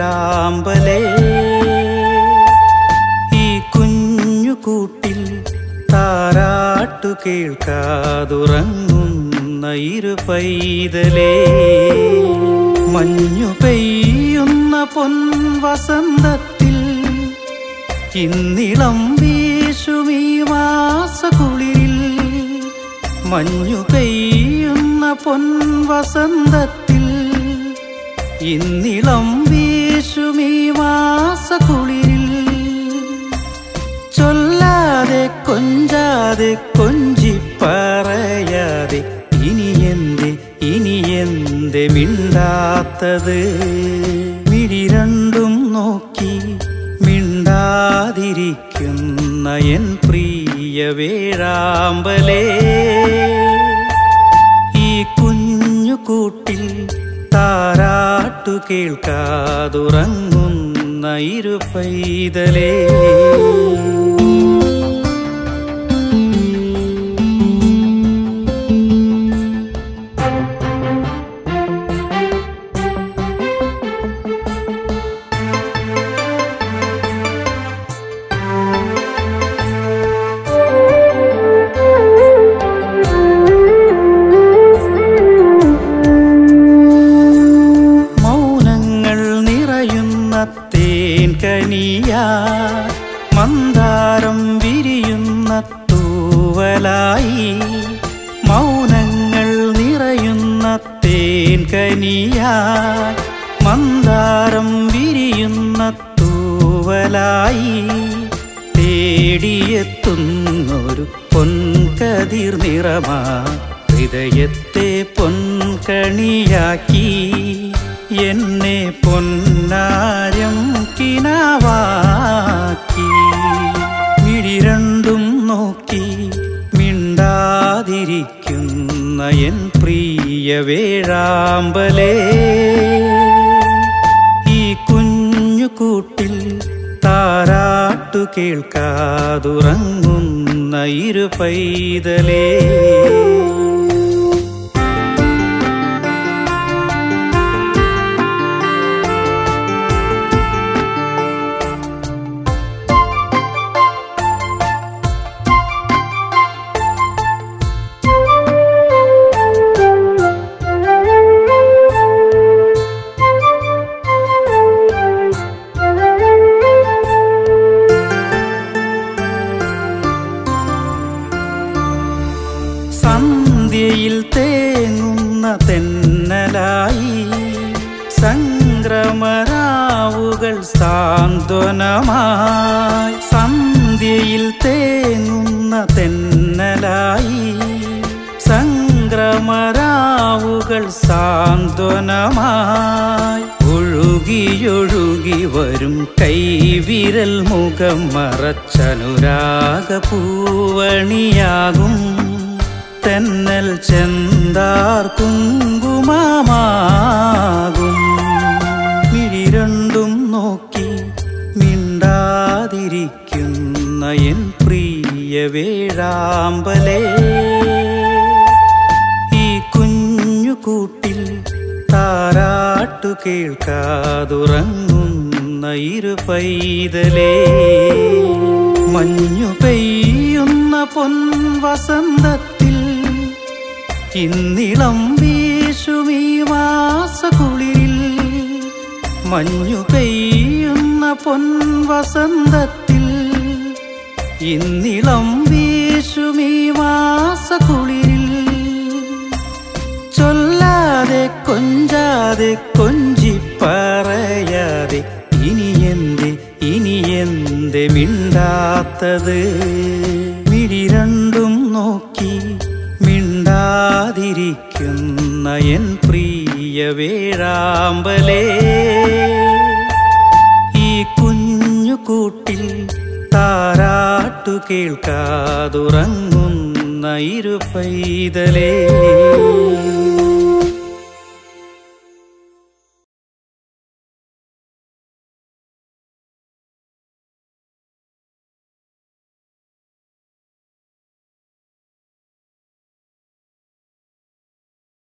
വേഴാമ്പലേ ഈ കുഞ്ഞു കൂട്ടിൽ താരാട്ടു കേൾക്കാതുറങ്ങുന്ന ഇരു പൈതലേ മഞ്ഞു പെയ്യുന്ന പൊൻ വസന്തത്തിൽ ഇന്നിളം വീശുമീ മാസകുളിരിൽ മഞ്ഞു പെയ്യുന്ന പൊൻ വസന്തത്തിൽ ഇന്നിളം വീശുമീ മാസകുളിരിൽ ചൊല്ലാതെ കൊഞ്ചാതെ കൊഞ്ചി പറയാതെ ഇനി എന്ത് ഇനി എന്ത് മിണ്ടാത്തത് മിഴി രണ്ടും നോക്കി മിണ്ടാതിരിക്കുന്ന എൻ പ്രിയ വേഴാമ്പലേ ഈ കുഞ്ഞു കൂട്ടിൽ താരാട്ടു കേൾക്കാതുറങ്ങുന്ന ഇരു പൈതലേ മൗനങ്ങൾ നിറയുന്ന തേൻ കനിയ മന്ദാരം വിരിയുന്ന തൂവലായി മൗനങ്ങൾ നിറയുന്ന തേൻ കനിയ മന്ദാരം വിരിയുന്ന തൂവലായി തേടിയെത്തുന്നൊരു പൊൻകതിർ നിറമാ ഹൃദയത്തെ പൊൻകണിയാക്കി എന്നെ പൊന്നാരം കിനാവാക്കി മിഴി രണ്ടും നോക്കി മിണ്ടാതിരിക്കുന്ന എൻ പ്രിയ വേഴാമ്പലേ ഈ കുഞ്ഞു കൂട്ടിൽ താരാട്ടു കേൾക്കാതുറങ്ങുന്ന ഇരു പൈതലേ സന്ധ്യയിൽ തേങ്ങുന്ന തെന്നലായി സംക്രമരാവുകൾ സാന്ത്വനമായി സന്ധ്യയിൽ തേങ്ങുന്ന തെന്നലായി സംക്രമരാവുകൾ സാന്ത്വനമായി ഒഴുകിയൊഴുകി വരും കൈവിരൽ മുഖം മറച്ചനുരാഗ പൂവണിയാകും തെന്നൽ ചെന്താർ കുങ്കുമമാകും മിഴി രണ്ടും നോക്കി മിണ്ടാതിരിക്കുന്ന എൻ പ്രിയ വേഴാമ്പലേ ഈ കുഞ്ഞു കൂട്ടിൽ താരാട്ടു കേൾക്കാതുറങ്ങുന്ന ഇരു പൈതലേ മഞ്ഞു പെയ്യുന്ന പൊൻ വസന്തത്തിൽ ഇന്നിളം വീശുമീ മാസകുളിരിൽ മഞ്ഞു പെയ്യുന്ന പൊൻ വസന്തത്തിൽ ഇന്നിളം വീശുമീ മാസകുളിരിൽ ചൊല്ലാതെ കൊഞ്ചാതെ കൊഞ്ചി പറയാതെ ഇനി എന്ത് ഇനി എന്ത് മിണ്ടാത്തത് മിഴി രണ്ടും നോക്കി മിണ്ടാതിരിക്കുന്ന എൻ പ്രിയ വേഴാമ്പലേ ഈ കുഞ്ഞു കൂട്ടിൽ താരാട്ടു കേൾക്കാതുറങ്ങുന്ന ഇരു പൈതലേ